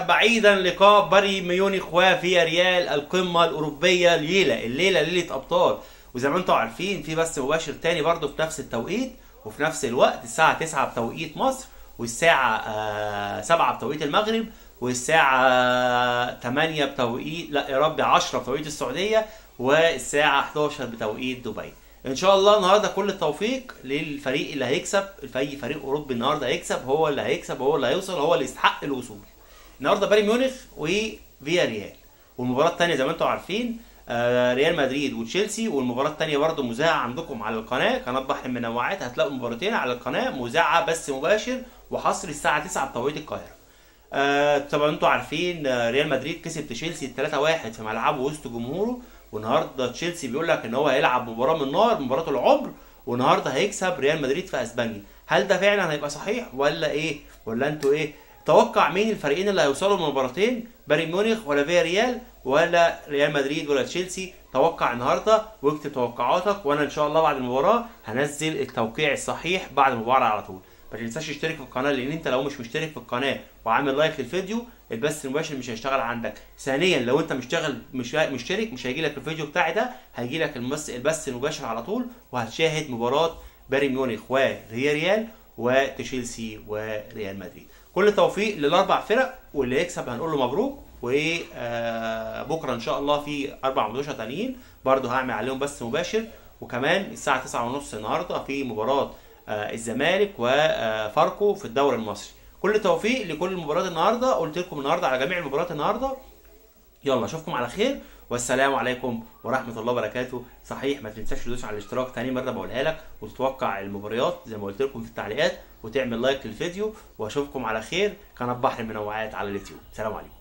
بعيدا لقاء بايرن ميونخ وفيا ريال القمه الاوروبيه الليله الليله ليله ابطال وزي ما انتم عارفين في بث مباشر تاني برضه في نفس التوقيت وفي نفس الوقت الساعه 9 بتوقيت مصر والساعه آه 7 بتوقيت المغرب والساعه 8 بتوقيت لا يا ربي 10 بتوقيت السعوديه والساعه 11 بتوقيت دبي ان شاء الله النهارده كل التوفيق للفريق اللي هيكسب في اي فريق اوروبي النهارده هيكسب هو اللي هيكسب هو اللي هيوصل هو اللي يستحق الوصول النهارده بايرن ميونخ وفيا ريال والمباراه الثانيه زي ما انتم عارفين آه، ريال مدريد وتشيلسي والمباراه الثانيه برضو مذاعه عندكم على القناه قناه بحر المنوعات هتلاقوا مباراتين على القناه مذاعه بس مباشر وحصر الساعه 9 بتوقيت القاهره آه، طبعا انتوا عارفين آه، ريال مدريد كسب تشيلسي 3-1 في ملعبه وسط جمهوره والنهارده تشيلسي بيقول لك ان هو هيلعب مباراه من نار مباراه العمر والنهارده هيكسب ريال مدريد في اسبانيا هل ده فعلا هيبقى صحيح ولا ايه ولا انتوا ايه توقع مين الفريقين اللي هيوصلوا من المباراتين بايرن ميونخ ولا فيا ريال ولا ريال مدريد ولا تشيلسي توقع النهارده واكتب توقعاتك وانا ان شاء الله بعد المباراه هنزل التوقيع الصحيح بعد المباراه على طول ما تنساش تشترك في القناه لان انت لو مش مشترك في القناه وعامل لايك للفيديو البث المباشر مش هيشتغل عندك ثانيا لو انت مشتغل مش مشترك مش هيجي لك الفيديو بتاعي ده هيجي لك المبث البث المباشر على طول وهتشاهد مباراه بايرن ميونخ وريال ريال وتشيلسي وريال مدريد كل التوفيق للاربع فرق واللي يكسب هنقول له مبروك وبكره ان شاء الله في اربع ماتشات تانيين برضه هعمل عليهم بث مباشر وكمان الساعه 9:30 النهارده في مباراه آه، الزمالك وفاركو في الدوري المصري كل التوفيق لكل المباريات النهارده قلت لكم النهارده على جميع المباريات النهارده يلا اشوفكم على خير والسلام عليكم ورحمه الله وبركاته صحيح ما تنساش تدوس على الاشتراك تاني مره بقولها لك وتتوقع المباريات زي ما قلت لكم في التعليقات وتعمل لايك للفيديو واشوفكم على خير قناه بحر المنوعات على اليوتيوب سلام عليكم